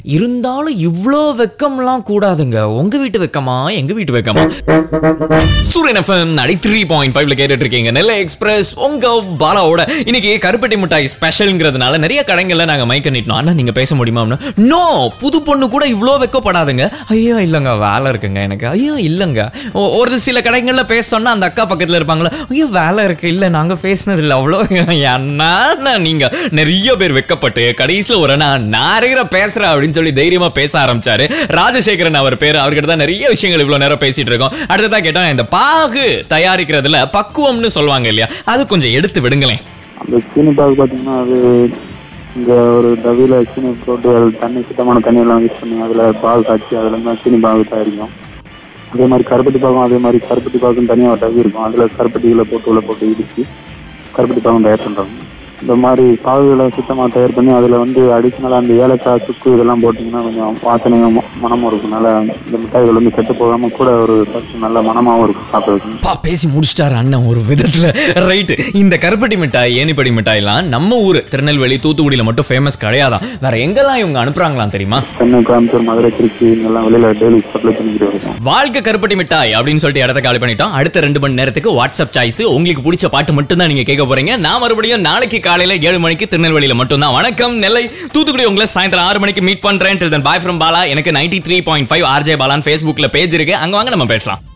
இருந்தாலும் இவ்ளோ வெக்கம்லாம் கூடாதுங்க உங்க வீட்டு வெக்கமா எங்க வீட்டு வெக்கமா சூரியன் எஃப்எம் நடி த்ரீ பாயிண்ட் ஃபைவ்ல கேட்டுட்டு இருக்கீங்க நெல்லை எக்ஸ்பிரஸ் உங்க பாலாவோட இன்னைக்கு கருப்பட்டி மிட்டாய் ஸ்பெஷல்ங்கிறதுனால நிறைய கடைகள்ல நாங்க மைக்க நீட்டோம் ஆனா நீங்க பேச முடியுமா நோ புது பொண்ணு கூட இவ்ளோ வெக்கப்படாதுங்க ஐயோ இல்லங்க வேலை இருக்குங்க எனக்கு ஐயோ இல்லங்க ஒ- ஒரு சில கடைகள்ல பேசணும்னா அந்த அக்கா பக்கத்துல இருப்பாங்களா ஐயோ வேலை இருக்கு இல்ல நாங்க பேசினது இல்ல அவ்வளோ என்ன நீங்க நிறைய பேர் வெக்கப்பட்டு கடைசியில ஒரு நான் நிறைய பேசுறேன் அப்படின்னு சொல்லி தைரியமா பேச ஆரம்பிச்சாரு ராஜசேகரன் அவர் பேரு அவர்கிட்ட தான் நிறைய விஷயங்கள் இவ்வளவு நேரம் பேசிட்டு இருக்கோம் அடுத்ததா கேட்டோம் இந்த பாகு தயாரிக்கிறதுல பக்குவம்னு சொல்லுவாங்க இல்லையா அது கொஞ்சம் எடுத்து விடுங்களேன் அந்த சீனி பாகு பார்த்தீங்கன்னா அது இங்கே ஒரு டவியில் சீனி போட்டு அது தண்ணி சுத்தமான தண்ணியெல்லாம் யூஸ் பண்ணி அதில் பால் காய்ச்சி அதில் தான் சீனி பாகு தயாரிக்கும் அதே மாதிரி கருப்பட்டி பாகம் அதே மாதிரி கருப்பட்டி பாகுன்னு தனியாக ஒரு டவி இருக்கும் அதில் கருப்பட்டிகளை போட்டு உள்ள போட்டு இடிச்சு கருப்பட்டி பாகம் தயார் பண்ணுறாங்க இந்த மாதிரி பாகுகளை சுத்தமாக தயார் பண்ணி அதில் வந்து அடிஷ்னலாக அந்த ஏலக்காய் சுக்கு இதெல்லாம் போட்டிங்கன்னா கொஞ்சம் வாசனையும் ம- மணமும் இருக்கனால இந்த மிட்டாய்கள் வந்து கெட்டு போகாமல் கூட ஒரு டேஸ்ட் நல்ல மணமாகவும் இருக்கும் சாப்பிட்றதுக்கு பா பேசி முடிச்சிட்டாரு அண்ணன் ஒரு விதத்துல ரைட்டு இந்த கருப்பட்டி மிட்டாய் ஏனிப்படி மிட்டாய்லாம் நம்ம ஊர் திருநெல்வேலி தூத்துக்குடியில மட்டும் ஃபேமஸ் கிடையாதான் வேற எங்கெல்லாம் இவங்க அனுப்புறாங்களாம் தெரியுமா சென்னை கோயம்புத்தூர் மதுரை திருச்சி இங்கெல்லாம் வெளியில் டெய்லி சப்ளை பண்ணிக்கிட்டு இருக்கோம் வாழ்க்கை கருப்பட்டி மிட்டாய் அப்படின்னு சொல்லிட்டு இடத்த காலி பண்ணிட்டோம் அடுத்த ரெண்டு மணி நேரத்துக்கு வாட்ஸ்அப் சாய்ஸ் உங்களுக்கு பிடிச்ச பாட்டு மட்டும் தான் நீங்க கேட்க போறீங்க நான் மறுபடியும் நாளைக்கு காலையில ஏழு மணிக்கு திருநெல்வேலியில மட்டும் தான் வணக்கம் நெல்லை தூத்துக்குடி உங்களை சாயந்தரம் ஆறு மணிக்கு மீட் பண்றேன் பாய் ஃப்ரம் பாலா எனக்கு ninety three point five RJ Balan ஃபேஸ்புக்ல பேஜ் இருக்கு அங்க வாங்க நம்ம பேசலாம்